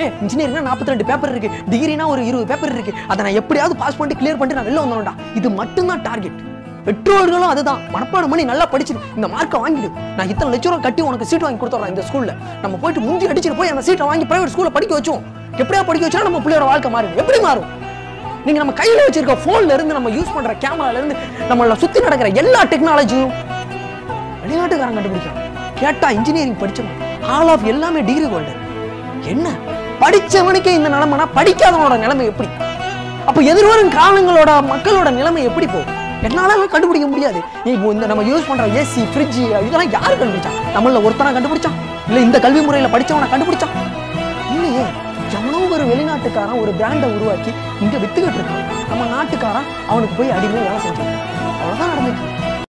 ஏ இன்ஜினியரிங்னா நாற்பத்தி ரெண்டு பேப்பர் இருக்கு டிகிரினா ஒரு இருபது பேப்பர் இருக்கு அதை நான் எப்படியாவது பாஸ் பண்ணிட்டு கிளியர் பண்ணிட்டு நான் வெளில வந்துடா இது மட்டும்தான் டார்கெட் பெற்றோர்களும் அதுதான் மனப்பாடம் பண்ணி நல்லா படிச்சிரு இந்த மார்க்கை வாங்கிடு நான் இத்தனை லட்ச ரூபா கட்டி உனக்கு சீட் வாங்கி கொடுத்துறேன் இந்த ஸ்கூல்ல நம்ம போயிட்டு முந்தி அடிச்சுட்டு போய் அந்த சீட்டை வாங்கி பிரைவேட் ஸ்கூல்ல படிக்க வச்சோம் எப்படியா படிக்க வச்சா நம்ம பிள்ளையோட வாழ்க்கை மாறும் எப்படி மாறும் நீங்க நம்ம கையில வச்சிருக்க போன்ல இருந்து நம்ம யூஸ் பண்ற கேமரால இருந்து நம்மள சுத்தி நடக்கிற எல்லா டெக்னாலஜியும் வெளிநாட்டுக்காரன் கண்டுபிடிச்சான் கேட்டா இன்ஜினியரிங் படிச்சவன் ஆல் ஆஃப் எல்லாமே டிகிரி ஹோல்டர் என்ன படிச்சவனுக்கே இந்த நிலைமைனா படிக்காதவனோட நிலைமை எப்படி அப்ப எதிர்வரும் காலங்களோட மக்களோட நிலைமை எப்படி போகும் என்னால கண்டுபிடிக்க முடியாது இப்போ இந்த நம்ம யூஸ் பண்ற ஏசி ஃப்ரிட்ஜ் இதெல்லாம் யாரு கண்டுபிடிச்சான் நம்மள ஒருத்தனா கண்டுபிடிச்சான் இல்ல இந்த கல்வி முறையில படிச்சவனா கண்டுபிடிச்சான் இல்லையே எவனோ ஒரு வெளிநாட்டுக்காரன் ஒரு பிராண்டை உருவாக்கி இங்க வித்துக்கிட்டு இருக்கான் நம்ம நாட்டுக்காரன் அவனுக்கு போய் அடிமையாக வேலை செஞ்சான் அவ்வளவுதான் நடந்துச்சு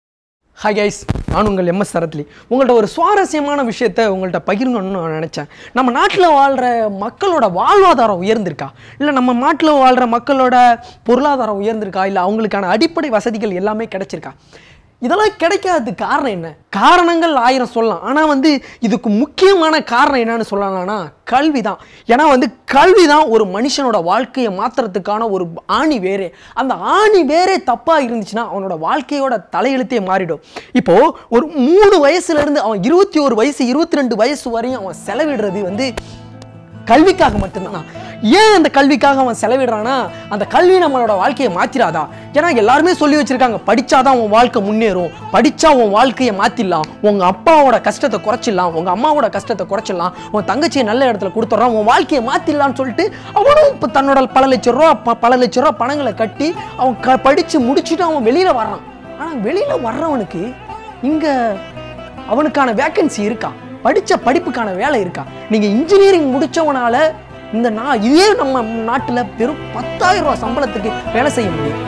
ஹாய் கைஸ் நான் உங்கள் எம்எஸ் சரத்லி உங்கள்ட்ட ஒரு சுவாரஸ்யமான விஷயத்த உங்கள்ட்ட பகிரணும்னு நான் நினச்சேன் நம்ம நாட்டில் வாழ்கிற மக்களோட வாழ்வாதாரம் உயர்ந்திருக்கா இல்லை நம்ம நாட்டில் வாழ்கிற மக்களோட பொருளாதாரம் உயர்ந்திருக்கா இல்லை அவங்களுக்கான அடிப்படை வசதிகள் எல்லாமே கிடைச்சிருக்கா இதெல்லாம் கிடைக்காததுக்கு காரணம் என்ன காரணங்கள் ஆயிரம் சொல்லலாம் ஆனால் வந்து இதுக்கு முக்கியமான காரணம் என்னன்னு சொல்லலாம்னா கல்வி தான் ஏன்னா வந்து கல்வி தான் ஒரு மனுஷனோட வாழ்க்கையை மாற்றுறதுக்கான ஒரு ஆணி வேரே அந்த ஆணி வேரே தப்பாக இருந்துச்சுன்னா அவனோட வாழ்க்கையோட தலையெழுத்தே மாறிடும் இப்போது ஒரு மூணு வயசுலேருந்து அவன் இருபத்தி ஒரு வயசு இருபத்தி ரெண்டு வயசு வரையும் அவன் செலவிடுறது வந்து கல்விக்காக மட்டும்தான் ஏன் அந்த கல்விக்காக அவன் செலவிடுறானா அந்த கல்வி நம்மளோட வாழ்க்கையை மாத்திராதா ஏன்னா எல்லாருமே சொல்லி வச்சிருக்காங்க படிச்சாதான் உன் வாழ்க்கை முன்னேறும் படிச்சா உன் வாழ்க்கையை மாத்திடலாம் உங்க அப்பாவோட கஷ்டத்தை குறைச்சிடலாம் உங்க அம்மாவோட கஷ்டத்தை குறைச்சிடலாம் உன் தங்கச்சியை நல்ல இடத்துல கொடுத்துட்றான் உன் வாழ்க்கையை மாத்திடலாம்னு சொல்லிட்டு அவனும் இப்போ தன்னோட பல லட்ச ரூபா ப- பல லட்ச ரூபா பணங்களை கட்டி அவன் க படிச்சு முடிச்சுட்டு அவன் வெளியில வர்றான் ஆனா வெளியில வர்றவனுக்கு இங்க அவனுக்கான வேக்கன்சி இருக்கா படிச்ச படிப்புக்கான வேலை இருக்கா நீங்க இன்ஜினியரிங் முடிச்சவனால இந்த நா இதே நம்ம நாட்டுல வெறும் பத்தாயிரம் ரூபாய் சம்பளத்துக்கு வேலை செய்ய முடியும்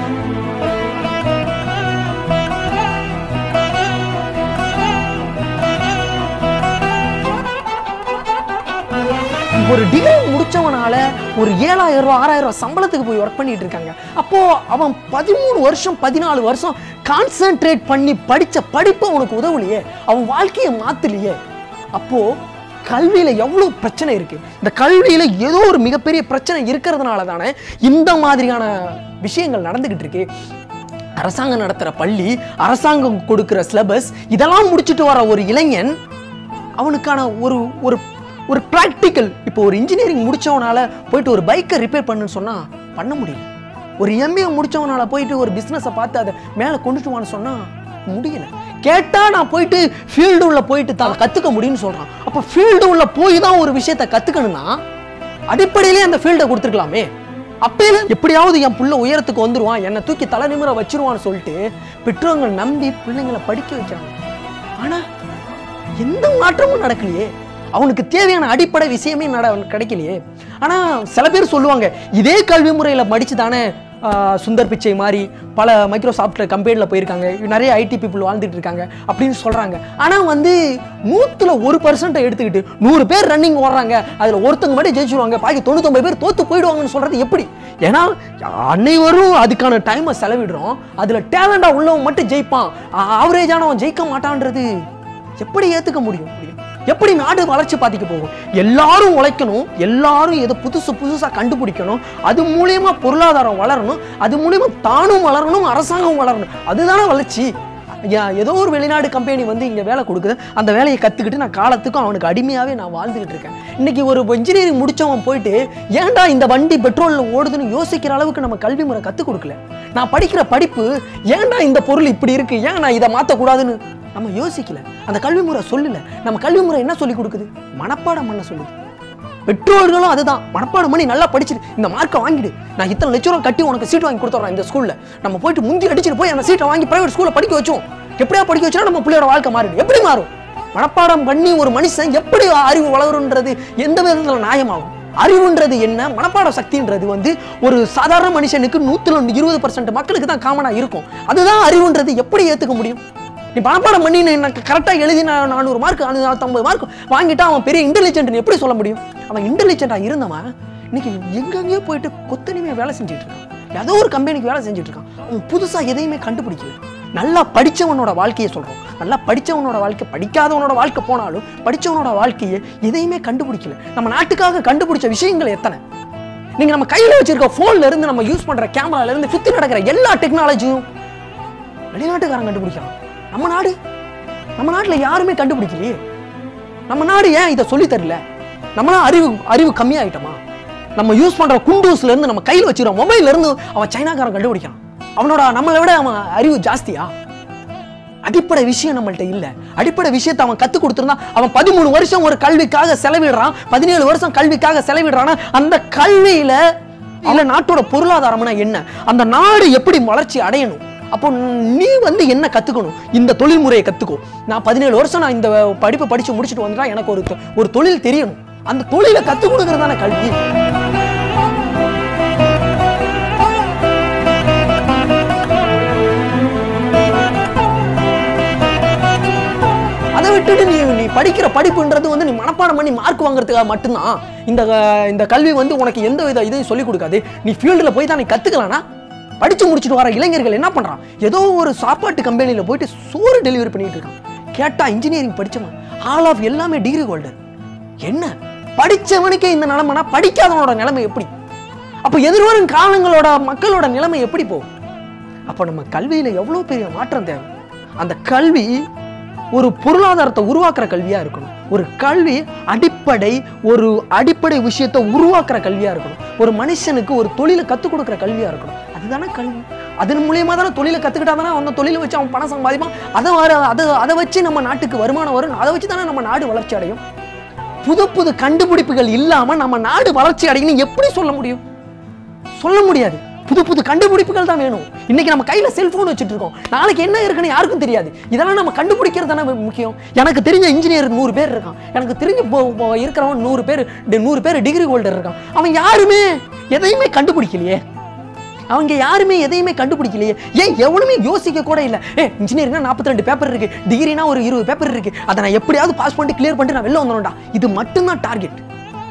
ஒரு டிகிரி முடிச்சவனால ஒரு ஏழாயிரம் ரூபாய் ஆறாயிரம் ரூபாய் சம்பளத்துக்கு போய் ஒர்க் பண்ணிட்டு இருக்காங்க அப்போ அவன் பதிமூணு வருஷம் பதினாலு வருஷம் கான்சென்ட்ரேட் பண்ணி படிச்ச படிப்பு அவனுக்கு உதவலையே அவன் வாழ்க்கையை மாத்தலையே அப்போ கல்வியில எவ்வளவு பிரச்சனை இருக்கு இந்த கல்வியில ஏதோ ஒரு மிகப்பெரிய பிரச்சனை இருக்கிறதுனால தானே இந்த மாதிரியான விஷயங்கள் நடந்துகிட்டு இருக்கு அரசாங்கம் நடத்துற பள்ளி அரசாங்கம் கொடுக்கிற சிலபஸ் இதெல்லாம் முடிச்சுட்டு வர ஒரு இளைஞன் அவனுக்கான ஒரு ஒரு ஒரு ப்ராக்டிக்கல் இப்போ ஒரு இன்ஜினியரிங் முடிச்சவனால போயிட்டு ஒரு பைக்கை ரிப்பேர் பண்ணுன்னு சொன்னா பண்ண முடியல ஒரு எம்ஏ முடிச்சவனால போயிட்டு ஒரு பிஸ்னஸை பார்த்து அதை மேலே கொண்டுட்டு வான்னு சொன்னா முடியல கேட்டா நான் போயிட்டு ஃபீல்டு உள்ள போயிட்டு தான் கத்துக்க முடியும்னு சொல்றான் அப்போ ஃபீல்டு உள்ள போய் தான் ஒரு விஷயத்தை கத்துக்கணும்னா அடிப்படையிலே அந்த ஃபீல்டை கொடுத்துருக்கலாமே அப்பயில எப்படியாவது என் புள்ள உயரத்துக்கு வந்துருவான் என்னை தூக்கி தலை நிமிர வச்சிருவான்னு சொல்லிட்டு பெற்றோர்கள் நம்பி பிள்ளைங்களை படிக்க வைக்கிறாங்க ஆனா எந்த மாற்றமும் நடக்கலையே அவனுக்கு தேவையான அடிப்படை விஷயமே நட கிடைக்கலையே ஆனா சில பேர் சொல்லுவாங்க இதே கல்வி முறையில படிச்சு தானே ஆஹ், சுந்தர் பிச்சை மாதிரி பல மைக்ரோசாஃப்ட் கம்பெனியில் போயிருக்காங்க நிறைய ஐடி பீப்புள் வாழ்ந்துட்டு இருக்காங்க அப்படின்னு சொல்றாங்க ஆனா வந்து நூத்துல ஒரு பர்சன்ட்டை எடுத்துக்கிட்டு நூறு பேர் ரன்னிங் ஓடுறாங்க அதுல ஒருத்தங்க மட்டும் ஜெயிச்சிருவாங்க பாக்கி தொண்ணூத்தொம்பது பேர் தோத்து போயிடுவாங்கன்னு சொல்றது எப்படி ஏன்னா அனைவரும் அதுக்கான டைமை செலவிடுறோம் அதுல டேலண்டா உள்ளவன் மட்டும் ஜெயிப்பான் ஆவரேஜானவன் ஜெயிக்க மாட்டான்றது எப்படி ஏத்துக்க முடியும் முடியும் எப்படி நாடு வளர்ச்சி பாதிக்க போகும் எல்லாரும் உழைக்கணும் எல்லாரும் ஏதோ புதுசு புதுசா கண்டுபிடிக்கணும் அது மூலியமா பொருளாதாரம் வளரணும் அது மூலியமா தானும் வளரணும் அரசாங்கம் வளரணும் அதுதானே வளர்ச்சி ஏ- ஏதோ ஒரு வெளிநாடு கம்பெனி வந்து இங்க வேலை கொடுக்குது அந்த வேலையை கத்துக்கிட்டு நான் காலத்துக்கும் அவனுக்கு அடிமையாவே நான் வாழ்ந்துகிட்டு இருக்கேன் இன்னைக்கு ஒரு இன்ஜினியரிங் முடிச்சவன் போயிட்டு ஏன்டா இந்த வண்டி பெட்ரோல்ல ஓடுதுன்னு யோசிக்கிற அளவுக்கு நம்ம கல்வி முறை கத்துக் கொடுக்கல நான் படிக்கிற படிப்பு ஏன்டா இந்த பொருள் இப்படி இருக்கு ஏன் நான் இதை மாத்தக்கூடாதுன்னு நம்ம யோசிக்கல அந்த கல்வி முறை சொல்லல நம்ம கல்வி முறை என்ன சொல்லி கொடுக்குது மனப்பாடம் பண்ண சொல்லுது பெற்றோர்களும் அதுதான் மனப்பாடம் பண்ணி நல்லா படிச்சுட்டு இந்த மார்க்கை வாங்கிடு நான் இத்தனை லட்ச ரூபா கட்டி உனக்கு சீட் வாங்கி கொடுத்துட்றேன் இந்த ஸ்கூல்ல நம்ம போயிட்டு முந்தி அடிச்சுட்டு போய் அந்த சீட்டை வாங்கி பிரைவேட் ஸ்கூல்ல படிக்க வச்சோம் எப்படியா படிக்க வச்சா நம்ம பிள்ளையோட வாழ்க்கை மாறிடும் எப்படி மாறும் மனப்பாடம் பண்ணி ஒரு மனுஷன் எப்படி அறிவு வளருன்றது எந்த விதத்துல நியாயமாகும் அறிவுன்றது என்ன மனப்பாட சக்தின்றது வந்து ஒரு சாதாரண மனுஷனுக்கு நூத்துல இருபது பர்சன்ட் மக்களுக்கு தான் காமனா இருக்கும் அதுதான் அறிவுன்றது எப்படி ஏத்துக்க முடியும் நீ மனப்பாடம் பண்ணி நீ எனக்கு கரெக்டாக எழுதி நான் நானூறு மார்க் நானூற்றம்பது மார்க் வாங்கிட்டா அவன் பெரிய இன்டெலிஜென்ட் எப்படி சொல்ல முடியும் அவன் இன்டெலிஜென்ட்டாக இருந்தவன் இன்னைக்கு எங்கெங்கேயோ போயிட்டு கொத்தனிமே வேலை செஞ்சுட்டு இருக்கான் ஏதோ ஒரு கம்பெனிக்கு வேலை செஞ்சுட்டு இருக்கான் அவன் புதுசாக எதையுமே கண்டுபிடிக்கல நல்லா படிச்சவனோட வாழ்க்கையை சொல்றோம் நல்லா படிச்சவனோட வாழ்க்கை படிக்காதவனோட வாழ்க்கை போனாலும் படிச்சவனோட வாழ்க்கையை எதையுமே கண்டுபிடிக்கல நம்ம நாட்டுக்காக கண்டுபிடிச்ச விஷயங்கள் எத்தனை நீங்க நம்ம கையில வச்சிருக்க போன்ல இருந்து நம்ம யூஸ் பண்ற கேமரால இருந்து சுத்தி நடக்கிற எல்லா டெக்னாலஜியும் வெளிநாட்டுக்காரன் கண்டுபிடிக்கிறான் நம்ம நாடு நம்ம நாட்டுல யாருமே கண்டுபிடிக்கலையே நம்ம நாடு ஏன் இதை சொல்லி தரல நம்மளாம் அறிவு அறிவு கம்மியாயிட்டோமா நம்ம யூஸ் பண்ற குண்டூஸ்ல இருந்து நம்ம கையில் வச்சிருக்கோம் மொபைல்ல இருந்து அவன் சைனாக்காரன் கண்டுபிடிக்கிறான் அவனோட நம்மளை விட அவன் அறிவு ஜாஸ்தியா அடிப்படை விஷயம் நம்மள்ட்ட இல்ல அடிப்படை விஷயத்தை அவன் கத்து கொடுத்திருந்தா அவன் பதிமூணு வருஷம் ஒரு கல்விக்காக செலவிடுறான் பதினேழு வருஷம் கல்விக்காக செலவிடுறான்னா அந்த கல்வியில இல்ல நாட்டோட பொருளாதாரம்னா என்ன அந்த நாடு எப்படி வளர்ச்சி அடையணும் அப்போ நீ வந்து என்ன கத்துக்கணும் இந்த தொழில் முறையை கத்துக்கோ நான் பதினேழு வருஷம் நான் இந்த படிப்பை படிச்சு முடிச்சுட்டு வந்துட்டா எனக்கு ஒரு தொ- ஒரு தொழில் தெரியணும் அந்த தொழிலை கத்துக் கொடுக்கறது தானே கல்வி அதை விட்டுட்டு நீ நீ படிக்கிற படிப்புன்றது வந்து நீ மனப்பாடம் பண்ணி மார்க் வாங்குறதுக்காக மட்டும்தான் இந்த அஹ், இந்த கல்வி வந்து உனக்கு எந்த வித இதையும் சொல்லிக் கொடுக்காது நீ ஃபீல்டில் போய் தான் நீ கத்துக்கலாம்னா படிச்சு முடிச்சுட்டு வர இளைஞர்கள் என்ன பண்றான் ஏதோ ஒரு சாப்பாட்டு கம்பெனியில் போயிட்டு சோறு டெலிவரி பண்ணிட்டு இருக்கான் கேட்டா இன்ஜினியரிங் படிச்சவன் ஆல் ஆஃப் எல்லாமே டிகிரி ஹோல்டர் என்ன படிச்சவனுக்கே இந்த நிலைமைனா படிக்காதவனோட நிலைமை எப்படி அப்ப எதிர்வரும் காலங்களோட மக்களோட நிலைமை எப்படி போகும் அப்ப நம்ம கல்வியில எவ்வளவு பெரிய மாற்றம் தேவை அந்த கல்வி ஒரு பொருளாதாரத்தை உருவாக்குற கல்வியா இருக்கணும் ஒரு கல்வி அடிப்படை ஒரு அடிப்படை விஷயத்தை உருவாக்குற கல்வியா இருக்கணும் ஒரு மனுஷனுக்கு ஒரு தொழிலை கத்துக் கொடுக்குற கல்வியா இருக்கணும் அதுதானே கல்வி அதன் மூலியமா தானே தொழிலை கத்துக்கிட்டா தானே அந்த தொழிலை வச்சு அவன் பணம் சம்பாதிப்பான் அதை வர அதை அதை வச்சு நம்ம நாட்டுக்கு வருமானம் வரும் அதை வச்சு தானே நம்ம நாடு வளர்ச்சி அடையும் புது புது கண்டுபிடிப்புகள் இல்லாம நம்ம நாடு வளர்ச்சி அடையணும் எப்படி சொல்ல முடியும் சொல்ல முடியாது புது புது கண்டுபிடிப்புகள் தான் வேணும் இன்னைக்கு நம்ம கையில செல்போன் வச்சுட்டு இருக்கோம் நாளைக்கு என்ன இருக்குன்னு யாருக்கும் தெரியாது இதெல்லாம் நம்ம கண்டுபிடிக்கிறது தானே முக்கியம் எனக்கு தெரிஞ்ச இன்ஜினியர் நூறு பேர் இருக்கான் எனக்கு தெரிஞ்ச இப்போ- இப்போ இருக்கிறவன் நூறு பேர் டி- நூறு பேர் டிகிரி ஹோல்டர் இருக்கான் அவன் யாருமே எதையுமே கண்டுபிடிக்கலையே அவங்க யாருமே எதையுமே கண்டுபிடிக்கலையே ஏன் எவனுமே யோசிக்க கூட இல்லை ஏ இன்ஜினியரிங்னா நாற்பத்தி ரெண்டு பேப்பர் இருக்கு டிகிரினா ஒரு இருபது பேப்பர் இருக்கு அதை நான் எப்படியாவது பாஸ் பண்ணிட்டு கிளியர் பண்ணிட்டு நான் வெளில வந்துடும்டா இது மட்டும்தான் டார்கெட்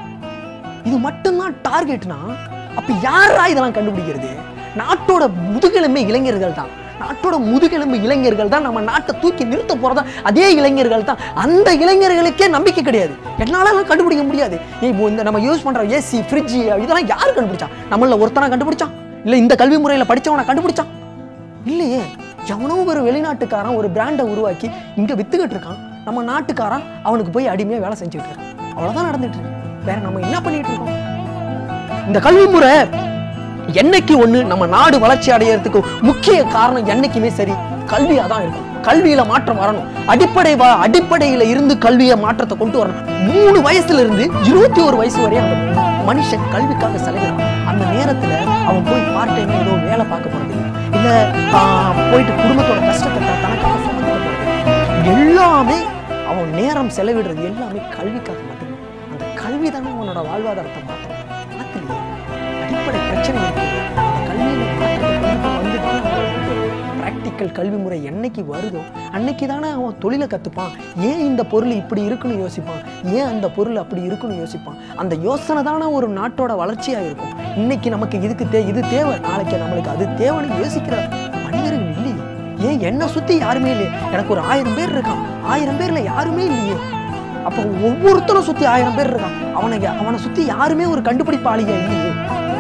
இது மட்டும்தான் டார்கெட்னா அப்ப யாரா இதெல்லாம் கண்டுபிடிக்கிறது நாட்டோட முதுகெலும்பே இளைஞர்கள் தான் நாட்டோட முதுகெலும்பு இளைஞர்கள் தான் நம்ம நாட்டை தூக்கி நிறுத்த போறதா அதே இளைஞர்கள் தான் அந்த இளைஞர்களுக்கே நம்பிக்கை கிடையாது என்னாலலாம் கண்டுபிடிக்க முடியாது ஏய், இப்போ இந்த நம்ம யூஸ் பண்ற ஏசி ஃப்ரிட்ஜ் இதெல்லாம் யார் கண்டுபிடிச்சா நம்மள ஒருத்தனா கண்டுபிடிச்சான் இல்ல இந்த கல்வி முறையில படிச்சவனா கண்டுபிடிச்சான் இல்லையே எவனோ ஒரு வெளிநாட்டுக்காரன் ஒரு பிராண்டை உருவாக்கி இங்க வித்துக்கிட்டு இருக்கான் நம்ம நாட்டுக்காரன் அவனுக்கு போய் அடிமையா வேலை செஞ்சுட்டு இருக்கான் அவ்வளவுதான் நடந்துட்டு இருக்கு வேற நம்ம என்ன பண்ணிட்டு இருக்கோம் இந்த கல்வி முறை என்னைக்கு ஒண்ணு நம்ம நாடு வளர்ச்சி அடையறதுக்கு முக்கிய காரணம் என்னைக்குமே சரி கல்வியா தான் இருக்கும் கல்வியில மாற்றம் வரணும் அடிப்படை வ- அடிப்படையில இருந்து கல்வியை மாற்றத்தை கொண்டு வரணும் மூணு வயசுல இருந்து இருபத்தி ஒரு வயசு வரையும் அந்த மனுஷன் கல்விக்காக செலவிடலாம் அந்த நேரத்துல அவன் போய் பார்ட் டைம் ஏதோ வேலை பார்க்க போறது இல்ல இல்ல ஆஹ், போயிட்டு குடும்பத்தோட கஷ்டத்தை த- தனக்காக சுமந்துக்க போறது இல்ல. எல்லாமே அவன் நேரம் செலவிடுறது எல்லாமே கல்விக்காக மட்டுமே அந்த கல்வி தானே அவனோட வாழ்வாதாரத்தை மாற்றும் மாத்தலையே அடிப்படை பிரச்சனை இருக்கு அந்த கல்வியில மாற்றத்தை கொண்டு வந்துதான் ப்ராக்டிக்கல் கல்வி முறை என்னைக்கு வருதோ அன்னைக்கு தானே அவன் தொழிலை கற்றுப்பான் ஏன் இந்த பொருள் இப்படி இருக்குன்னு யோசிப்பான் ஏன் அந்த பொருள் அப்படி இருக்குன்னு யோசிப்பான் அந்த யோசனை தானே ஒரு நாட்டோட வளர்ச்சியாக இருக்கும் இன்னைக்கு நமக்கு இதுக்கு தே இது தேவை நாளைக்கு நம்மளுக்கு அது தேவைன்னு யோசிக்கிற மனிதர்கள் இல்லையே ஏன் என்னை சுற்றி யாருமே இல்லையே எனக்கு ஒரு ஆயிரம் பேர் இருக்கான் ஆயிரம் பேர்ல யாருமே இல்லையே அப்போ ஒவ்வொருத்தரும் சுற்றி ஆயிரம் பேர் இருக்கான் அவனை அவனை சுற்றி யாருமே ஒரு கண்டுபிடிப்பாளிக இல்லையே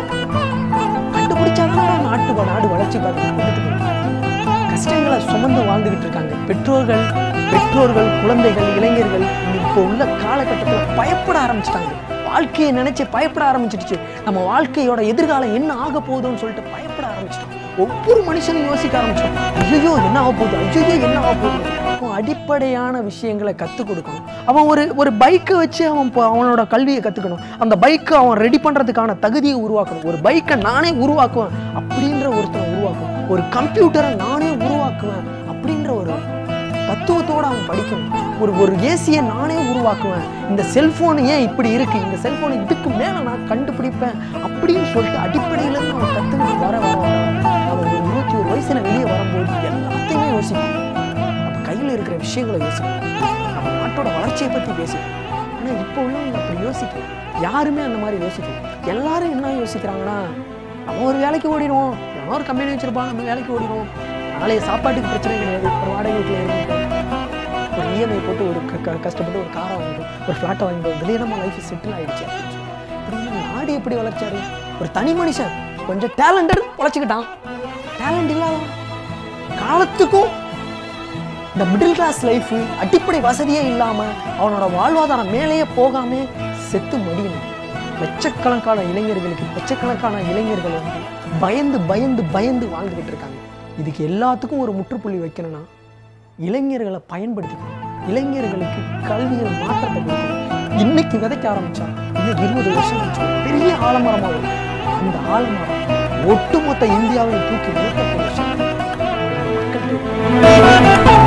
கண்டுபிடிச்சாதான் நாட்டு வ- நாடு வளர்ச்சி பார்த்து கொண்டுட்டு போகும் கஷ்டங்களை சுமந்து வாழ்ந்துகிட்டு இருக்காங்க பெற்றோர்கள் பெற்றோர்கள் குழந்தைகள் இளைஞர்கள் இப்போ உள்ள காலகட்டத்தில் பயப்பட ஆரம்பிச்சிட்டாங்க வாழ்க்கையை நினைச்சு பயப்பட ஆரம்பிச்சிடுச்சு நம்ம வாழ்க்கையோட எதிர்காலம் என்ன ஆக போகுதுன்னு சொல்லிட்டு பயப்பட ஆரம்பிச்சிட்டோம் ஒவ்வொரு மனுஷனும் யோசிக்க ஆரம்பிச்சோம் ஐயோ என்ன ஆக போகுது ஐயோ என்ன ஆக போகுது அவன் அடிப்படையான விஷயங்களை கற்றுக் கொடுக்கணும் அவன் ஒரு ஒரு பைக்கை வச்சு அவன் இப்போ அவனோட கல்வியை கற்றுக்கணும் அந்த பைக்கை அவன் ரெடி பண்ணுறதுக்கான தகுதியை உருவாக்கணும் ஒரு பைக்கை நானே உருவாக்குவேன் அப்படின்ற ஒருத்தனை உருவாக்கணும் ஒரு கம்ப்யூட்டரை நானே உருவாக்குவேன் அப்படின்ற ஒரு தத்துவத்தோட அவன் படிக்கணும் ஒரு ஒரு ஏசியை நானே உருவாக்குவேன் இந்த செல்போன் ஏன் இப்படி இருக்கு இந்த செல்போன் இதுக்கு மேல நான் கண்டுபிடிப்பேன் அப்படின்னு சொல்லிட்டு அடிப்படையில இருந்து அவன் கத்துக்கிட்டு வர வர வர அவன் ஒரு இருபத்தி ஒரு வயசுல வெளியே வரும்போது எல்லாத்தையுமே யோசிப்பான் அப்ப கையில இருக்கிற விஷயங்களை யோசிப்பான் நம்ம நாட்டோட வளர்ச்சியை பத்தி பேசிப்பான் ஆனா இப்போ உள்ளவங்க அப்படி யோசிக்கல யாருமே அந்த மாதிரி யோசிக்கல எல்லாரும் என்ன யோசிக்கிறாங்கன்னா நம்ம ஒரு வேலைக்கு ஓடிடுவோம் எவனோ ஒரு கம்பெனி வச்சிருப்பான் நம்ம வேலைக்கு ஓடிடுவோம் நாளைய சாப்பாட்டுக்கு பிரச்சனை கிடையாது ஒரு வாடகை வீட்டில் இருந்துட்டு ஒரு இஎம்ஐ போட்டு ஒரு க- க- கஷ்டப்பட்டு ஒரு காரை வாங்கிடும் ஒரு ஃப்ளாட்டை வாங்கிடும் இதுலேயே நம்ம லைஃப் செட்டில் ஆயிடுச்சு அப்படின்னு சொல்லி. அப்படின்னு நாடு எப்படி வளர்ச்சாரு ஒரு தனி மனுஷன் கொஞ்சம் டேலண்டட் உழைச்சிக்கிட்டான் டேலண்ட் இல்லாதவன் காலத்துக்கும் இந்த மிடில் கிளாஸ் லைஃப் அடிப்படை வசதியே இல்லாம அவனோட வாழ்வாதாரம் மேலேயே போகாம செத்து மடியணும் லட்சக்கணக்கான இளைஞர்களுக்கு லட்சக்கணக்கான இளைஞர்கள் வந்து பயந்து பயந்து பயந்து வாழ்ந்துகிட்டு இருக்காங்க இதுக்கு எல்லாத்துக்கும் ஒரு முற்றுப்புள்ளி வைக்கணும்னா இளைஞர்களை பயன்படுத்திக்கணும் இளைஞர்களுக்கு கல்வியில மாற்றத்தை கொடுக்கணும் இன்னைக்கு விதைக்க ஆரம்பிச்சா இன்னும் இருபது வருஷம் கழிச்சு ஒரு பெரிய ஆலமரமா வரும் அந்த ஆலமரம் ஒட்டுமொத்த இந்தியாவையும் தூக்கி நிறுத்தக்கூடிய சக்தி மக்கள்கிட்ட இருக்கு.